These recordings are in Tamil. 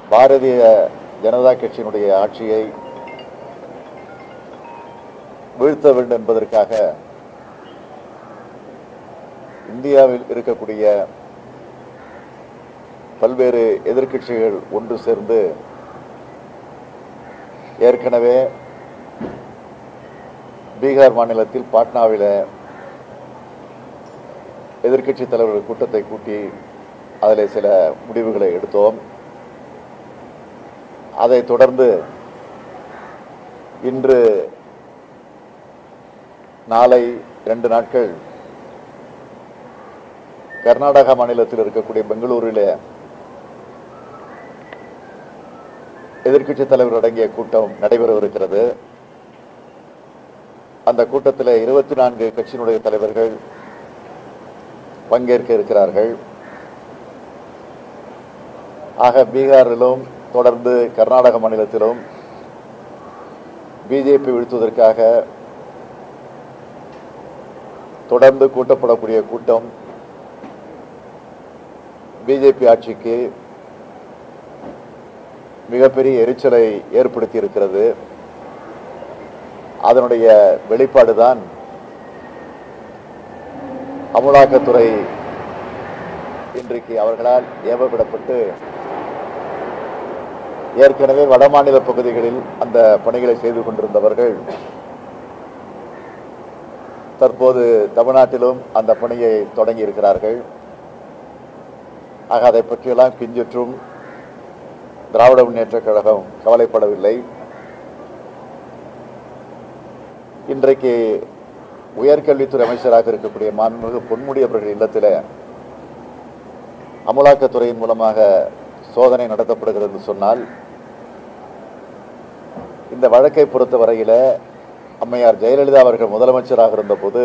பாரதிய ஜனதா கட்சியினுடைய ஆட்சியை வீழ்த்த வேண்டும் என்பதற்காக இந்தியாவில் இருக்கக்கூடிய பல்வேறு எதிர்க்கட்சிகள் ஒன்று சேர்ந்து ஏற்கனவே பீகார் மாநிலத்தில் பாட்னாவில் எதிர்க்கட்சி தலைவர்கள் கூட்டத்தை கூட்டி அதில் சில முடிவுகளை எடுத்தோம் அதைத் தொடர்ந்து இன்று நாளை ரெண்டு நாட்கள் கர்நாடகா மாநிலத்தில் இருக்கக்கூடிய பெங்களூரில் எதிர்க்கட்சி தலைவர் அடங்கிய கூட்டம் நடைபெறவிருக்கிறது அந்த கூட்டத்தில் இருபத்தி நான்கு கட்சியினுடைய தலைவர்கள் பங்கேற்க இருக்கிறார்கள் ஆக பீகாரிலும் தொடர்ந்து கர்நாடக மாநிலத்திலும் பிஜேபி வீழ்த்துவதற்காக தொடர்ந்து கூட்டப்படக்கூடிய கூட்டம் பிஜேபி ஆட்சிக்கு மிகப்பெரிய எரிச்சலை ஏற்படுத்தி இருக்கிறது அதனுடைய வெளிப்பாடுதான் அமலாக்கத்துறை இன்றைக்கு அவர்களால் ஏவவிடப்பட்டு ஏற்கனவே வடமாநில பகுதிகளில் அந்த பணிகளை செய்து கொண்டிருந்தவர்கள் தற்போது தமிழ்நாட்டிலும் அந்த பணியை தொடங்கி இருக்கிறார்கள் ஆக அதை பற்றியெல்லாம் கிஞ்சுற்றும் திராவிட முன்னேற்றக் கழகம் கவலைப்படவில்லை இன்றைக்கு உயர்கல்வித்துறை அமைச்சராக இருக்கக்கூடிய மாண்புமிகு பொன்முடி அவர்கள் இல்லத்தில் அமலாக்கத்துறையின் மூலமாக சோதனை நடத்தப்படுகிறது என்று சொன்னால் இந்த வழக்கை பொறுத்த வரையில அம்மையார் ஜெயலலிதா அவர்கள் முதலமைச்சராக இருந்தபோது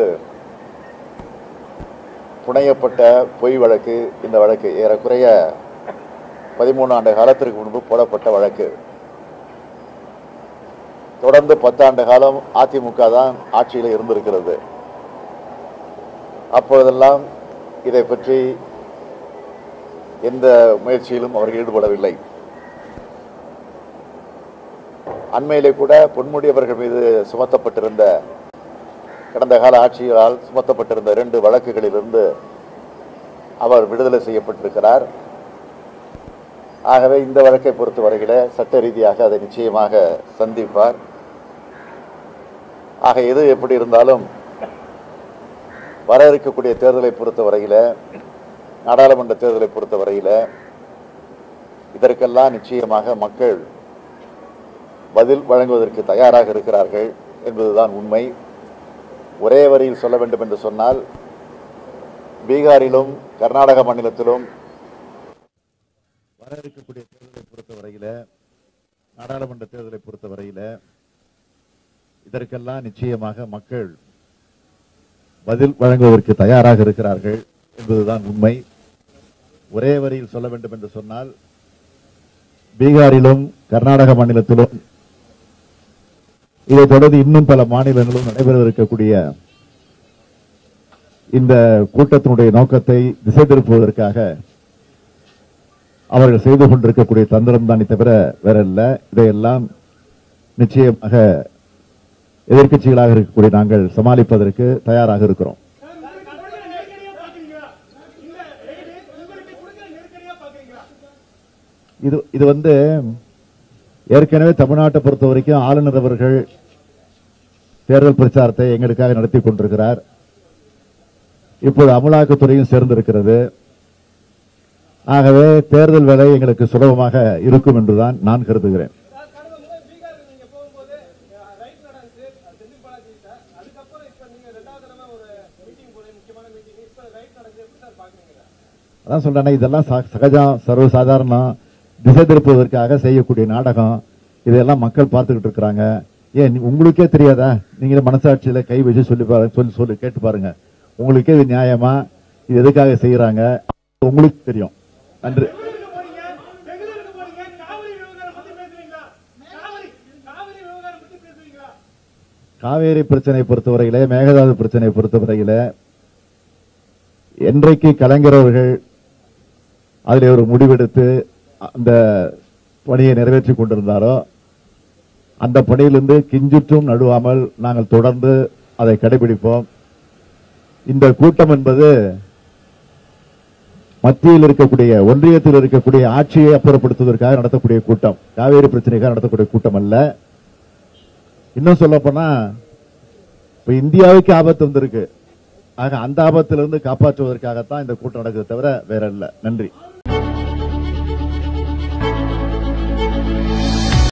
புனையப்பட்ட பொய் வழக்கு இந்த வழக்கு ஏறக்குறைய பதிமூணு ஆண்டு காலத்திற்கு முன்பு போடப்பட்ட வழக்கு தொடர்ந்து பத்தாண்டு காலம் அதிமுக தான் ஆட்சியில் இருந்திருக்கிறது அப்பொழுதெல்லாம் இதை பற்றி எந்த முயற்சியிலும் அவர்கள் ஈடுபடவில்லை அண்மையிலே கூட பொன்முடி அவர்கள் மீது சுமத்தப்பட்டிருந்த கடந்த கால ஆட்சியால் சுமத்தப்பட்டிருந்த இரண்டு வழக்குகளிலிருந்து அவர் விடுதலை செய்யப்பட்டிருக்கிறார் ஆகவே இந்த வழக்கை பொறுத்தவரையில சட்ட ரீதியாக அதை நிச்சயமாக சந்திப்பார் ஆக எது எப்படி இருந்தாலும் வர இருக்கக்கூடிய தேர்தலை பொறுத்தவரையில நாடாளுமன்ற தேர்தலை பொறுத்தவரையில இதற்கெல்லாம் நிச்சயமாக மக்கள் பதில் வழங்குவதற்கு தயாராக இருக்கிறார்கள் என்பதுதான் உண்மை ஒரே வரியில் சொல்ல வேண்டும் என்று சொன்னால் பீகாரிலும் கர்நாடக மாநிலத்திலும் வர இருக்கக்கூடிய தேர்தலை பொறுத்தவரையில நாடாளுமன்ற தேர்தலை பொறுத்தவரையில இதற்கெல்லாம் நிச்சயமாக மக்கள் பதில் வழங்குவதற்கு தயாராக இருக்கிறார்கள் என்பதுதான் உண்மை ஒரே வரியில் சொல்ல வேண்டும் என்று சொன்னால் பீகாரிலும் கர்நாடக மாநிலத்திலும் இதைத் தொடர்ந்து இன்னும் பல மாநிலங்களும் நடைபெறவிருக்கக்கூடிய இந்த கூட்டத்தினுடைய நோக்கத்தை திசை திருப்புவதற்காக அவர்கள் செய்து கொண்டிருக்கக்கூடிய தந்திரம் தானே தவிர வேற இல்ல இதையெல்லாம் நிச்சயமாக எதிர்க்கட்சிகளாக இருக்கக்கூடிய நாங்கள் சமாளிப்பதற்கு தயாராக இருக்கிறோம் இது இது வந்து ஏற்கனவே தமிழ்நாட்டை பொறுத்த வரைக்கும் ஆளுநர் அவர்கள் தேர்தல் பிரச்சாரத்தை எங்களுக்காக நடத்தி கொண்டிருக்கிறார் இப்போது அமலாக்கத்துறையும் சேர்ந்திருக்கிறது ஆகவே தேர்தல் வேலை எங்களுக்கு சுலபமாக இருக்கும் என்றுதான் நான் கருதுகிறேன் கடந்த முறை பீகாருக்கு நீங்க போகும்போது ரைட் நடந்துச்சு செந்தில் பாலாஜி சார் அதுக்கப்புறம் இப்ப நீங்க ரெண்டாவது தடவை ஒரு மீட்டிங் போல முக்கியமான மீட்டிங் இப்ப ரைட் நடக்குது எப்படி சார் பாக்குறீங்க அதான் சொல்றேன் இதெல்லாம் ச- சகஜம் சர்வசாதாரணம் திசை திருப்புவதற்காக செய்யக்கூடிய நாடகம் இதெல்லாம் மக்கள் பார்த்துக்கிட்டு இருக்கிறாங்க ஏன் நீ- உங்களுக்கே தெரியாதா நீங்களே மனசாட்சியில கை வச்சு சொல்லி பாருங்க சொல்லி சொல்லி கேட்டு பாருங்க உங்களுக்கே இது நியாயமா இது எதுக்காக செய்யறாங்க உங்களுக்கு தெரியும் நன்றி பெங்களூருக்கு போறீங்க பெங்களூருக்கு போறீங்க காவிரி விவகாரம் பத்தி பேசுவீங்களா காவிரி காவிரி விவகாரம் பத்தி பேசுவீங்களா காவேரி பிரச்சனை பொறுத்தவரையிலே மேகதாது பிரச்சனை பொறுத்தவரையில என்றைக்கு கலைஞர் அவர்கள் அதில் ஒரு முடிவெடுத்து அந்த பணியை நிறைவேற்றிக் கொண்டிருந்தாரோ அந்த பணியிலிருந்து கிஞ்சிற்றும் நடுவாமல் நாங்கள் தொடர்ந்து அதை கடைபிடிப்போம் இந்த கூட்டம் என்பது மத்தியில் இருக்கக்கூடிய ஒன்றியத்தில் இருக்கக்கூடிய ஆட்சியை அப்புறப்படுத்துவதற்காக நடத்தக்கூடிய கூட்டம் காவேரி பிரச்சனைக்காக நடத்தக்கூடிய கூட்டம் அல்ல இன்னும் சொல்ல போனா இப்ப இந்தியாவுக்கு ஆபத்து வந்திருக்கு ஆக அந்த ஆபத்திலிருந்து காப்பாற்றுவதற்காகத்தான் இந்த கூட்டம் நடக்குது தவிர வேற இல்ல நன்றி